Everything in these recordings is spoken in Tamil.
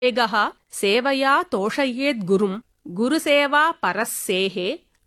வேகः சேவையா தோஷயேத் குரும் குருசேவா பரஸ்ஸேஹே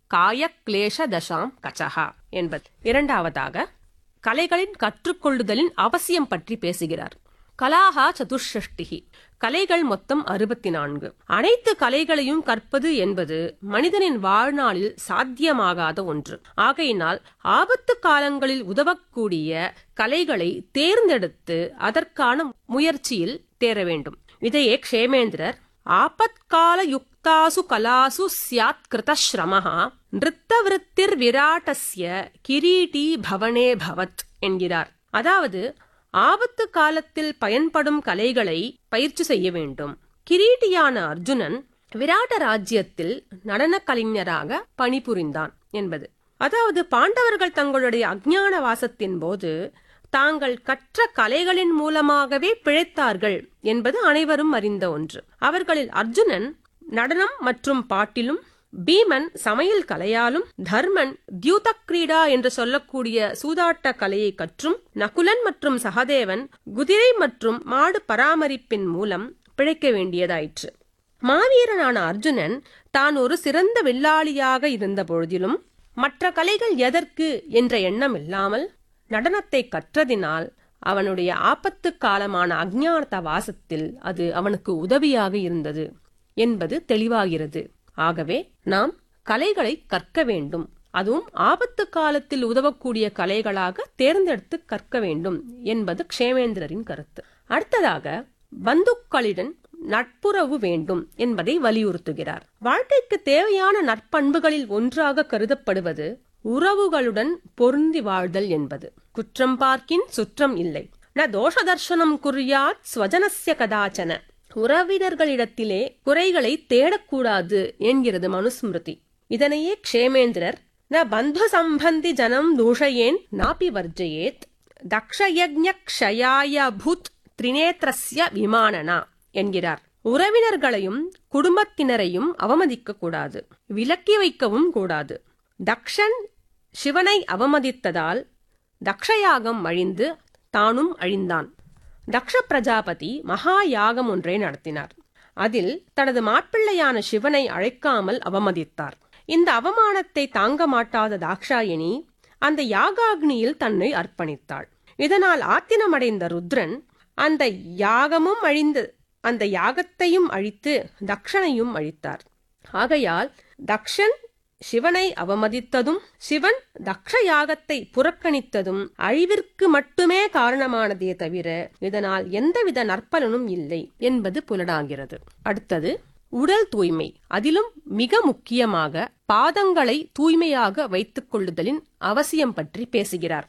காயக்லேஷதசாம் கச்சஹா என்பது இரண்டாவதாக கலைகளின் கற்றுக்கொள்ளுதலின் அவசியம் பற்றி பேசுகிறார் கலாஹா சதுஷ்டிகி கலைகள் மொத்தம் அறுபத்தி நான்கு அனைத்து கலைகளையும் கற்பது என்பது மனிதனின் வாழ்நாளில் சாத்தியமாகாத ஒன்று ஆகையினால் ஆபத்து காலங்களில் உதவக்கூடிய கலைகளை தேர்ந்தெடுத்து அதற்கான முயற்சியில் தேர வேண்டும் இதையே க்ஷேமேந்திரர் ஆபத்கால யுக்தாசு கலாசு சியாத் கிருதஸ்ரமஹ நிறுத்தவிருத்திர் விராட்டஸ்ய கிரீட்டி பவனே பவத் என்கிறார் அதாவது ஆபத்து காலத்தில் பயன்படும் கலைகளை பயிற்சி செய்ய வேண்டும் கிரீட்டியான அர்ஜுனன் விராட்ட ராஜ்யத்தில் நடனக் கலைஞராக பணிபுரிந்தான் என்பது அதாவது பாண்டவர்கள் தங்களுடைய அஞ்ஞான வாசத்தின் போது தாங்கள் கற்ற கலைகளின் மூலமாகவே பிழைத்தார்கள் என்பது அனைவரும் அறிந்த ஒன்று அவர்களில் அர்ஜுனன் நடனம் மற்றும் பாட்டிலும் பீமன் சமையல் கலையாலும் தர்மன் தியூத கிரீடா என்று சொல்லக்கூடிய சூதாட்ட கலையை கற்றும் நகுலன் மற்றும் சகதேவன் குதிரை மற்றும் மாடு பராமரிப்பின் மூலம் பிழைக்க வேண்டியதாயிற்று மாவீரனான அர்ஜுனன் தான் ஒரு சிறந்த வில்லாளியாக இருந்த பொழுதிலும் மற்ற கலைகள் எதற்கு என்ற எண்ணம் இல்லாமல் நடனத்தை கற்றதினால் அவனுடைய ஆபத்து காலமான அஞ்ஞானத வாசத்தில் அது அவனுக்கு உதவியாக இருந்தது என்பது தெளிவாகிறது ஆகவே நாம் கலைகளை கற்க வேண்டும் அதுவும் ஆபத்து காலத்தில் உதவக்கூடிய கலைகளாக தேர்ந்தெடுத்து கற்க வேண்டும் என்பது க்ஷேமேந்திரரின் கருத்து அடுத்ததாக பந்துக்களிடம் நட்புறவு வேண்டும் என்பதை வலியுறுத்துகிறார் வாழ்க்கைக்கு தேவையான நற்பண்புகளில் ஒன்றாக கருதப்படுவது உறவுகளுடன் பொருந்தி வாழ்தல் என்பது குற்றம் பார்க்கின் சுற்றம் இல்லை ந தோஷ தர்சனம் குறியாத் ஸ்வஜனஸ்ய கதாச்சன உறவினர்களிடத்திலே குறைகளை தேடக்கூடாது என்கிறது மனுஸ்மிருதி இதனையே க்ஷேமேந்திரர் ந பந்து சம்பந்தி ஜனம் தூஷயேன் நாபி வர்ஜயேத் தக்ஷயஜ்ஞ க்ஷயாய பூத் திரிநேத்திரஸ்ய விமானனா என்கிறார் உறவினர்களையும் குடும்பத்தினரையும் அவமதிக்க கூடாது விலக்கி வைக்கவும் கூடாது தக்ஷன் சிவனை அவமதித்ததால் தக்ஷயாகம் அழிந்து தானும் அழிந்தான் தக்ஷ பிரஜாபதி மகா யாகம் ஒன்றை நடத்தினார் அதில் தனது மாப்பிள்ளையான சிவனை அழைக்காமல் அவமதித்தார் இந்த அவமானத்தை தாங்க மாட்டாத தாக்ஷாயினி அந்த யாகாக்னியில் தன்னை அர்ப்பணித்தாள் இதனால் ஆத்தினமடைந்த ருத்ரன் அந்த யாகமும் அழிந்து அந்த யாகத்தையும் அழித்து தக்ஷனையும் அழித்தார் ஆகையால் தக்ஷன் சிவனை அவமதித்ததும் சிவன் தக்ஷ யாகத்தை புறக்கணித்ததும் அழிவிற்கு மட்டுமே காரணமானதே தவிர இதனால் எந்தவித நற்பலனும் இல்லை என்பது புலனாகிறது அடுத்தது உடல் தூய்மை அதிலும் மிக முக்கியமாக பாதங்களை தூய்மையாக வைத்துக் கொள்ளுதலின் அவசியம் பற்றி பேசுகிறார்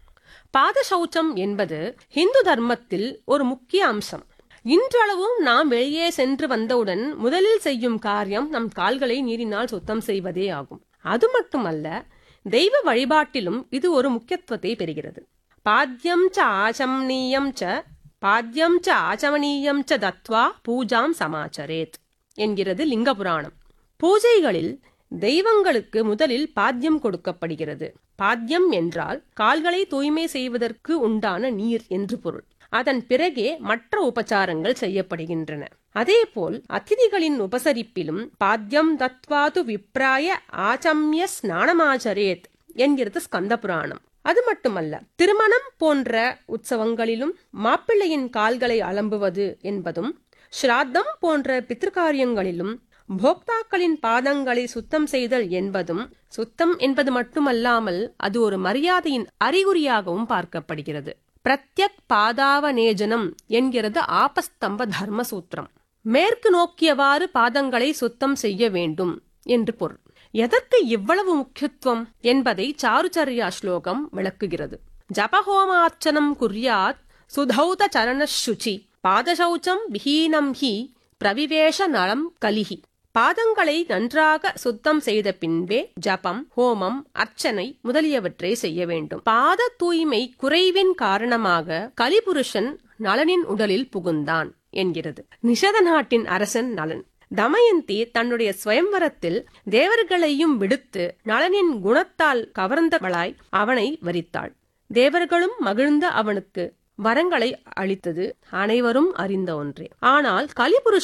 பாத சௌச்சம் என்பது இந்து தர்மத்தில் ஒரு முக்கிய அம்சம் இன்றளவும் நாம் வெளியே சென்று வந்தவுடன் முதலில் செய்யும் காரியம் நம் கால்களை நீரினால் சுத்தம் செய்வதே ஆகும் அது மட்டுமல்ல தெய்வ வழிபாட்டிலும் இது ஒரு முக்கியத்துவத்தை பெறுகிறது பாத்தியம் ச ஆச்சமனீயம் ச பாத்தியம் ச ஆச்சமனீயம் ச தத்வா பூஜாம் சமாச்சரேத் என்கிறது லிங்க புராணம் பூஜைகளில் தெய்வங்களுக்கு முதலில் பாத்தியம் கொடுக்கப்படுகிறது பாத்தியம் என்றால் கால்களை தூய்மை செய்வதற்கு உண்டான நீர் என்று பொருள் அதன் பிறகே மற்ற உபச்சாரங்கள் செய்யப்படுகின்றன அதேபோல் அதிதிகளின் உபசரிப்பிலும் பாத்தியம் தத்வாது விப்ராய ஆச்சம்ய ஸ்நானமாச்சரேத் என்கிறது ஸ்கந்த புராணம் அது மட்டுமல்ல திருமணம் போன்ற உற்சவங்களிலும் மாப்பிள்ளையின் கால்களை அலம்புவது என்பதும் ஸ்ராத்தம் போன்ற பித்திருக்காரியங்களிலும் போக்தாக்களின் பாதங்களை சுத்தம் செய்தல் என்பதும் சுத்தம் என்பது மட்டுமல்லாமல் அது ஒரு மரியாதையின் அறிகுறியாகவும் பார்க்கப்படுகிறது பிரத்யக் பாதாவநேஜனம் என்கிறது ஆபஸ்தம்ப தர்மசூத்திரம் மேற்கு நோக்கியவாறு பாதங்களை சுத்தம் செய்ய வேண்டும் என்று பொருள் எதற்கு இவ்வளவு முக்கியத்துவம் என்பதை சாருச்சரியா ஸ்லோகம் விளக்குகிறது ஜபஹோமார்ச்சனம் குர்யாத் சுதௌத சரண சுச்சி பாதசௌச்சம் விஹீனம் ஹி பிரவிவேஷ நலம் கலிஹி பாதங்களை நன்றாக சுத்தம் செய்த பின்பே ஜபம் ஹோமம் அர்ச்சனை முதலியவற்றை செய்ய வேண்டும் பாத தூய்மை குறைவின் காரணமாக கலிபுருஷன் நலனின் உடலில் புகுந்தான் என்கிறது நிஷத நாட்டின் அரசன் நலன் தமயந்தி தன்னுடைய சுயம்வரத்தில் தேவர்களையும் விடுத்து நலனின் குணத்தால் கவர்ந்தவளாய் அவனை வரித்தாள் தேவர்களும் மகிழ்ந்த அவனுக்கு வரங்களை அளித்தது அனைவரும் அறிந்த ஒன்றே ஆனால் கலிபுருஷ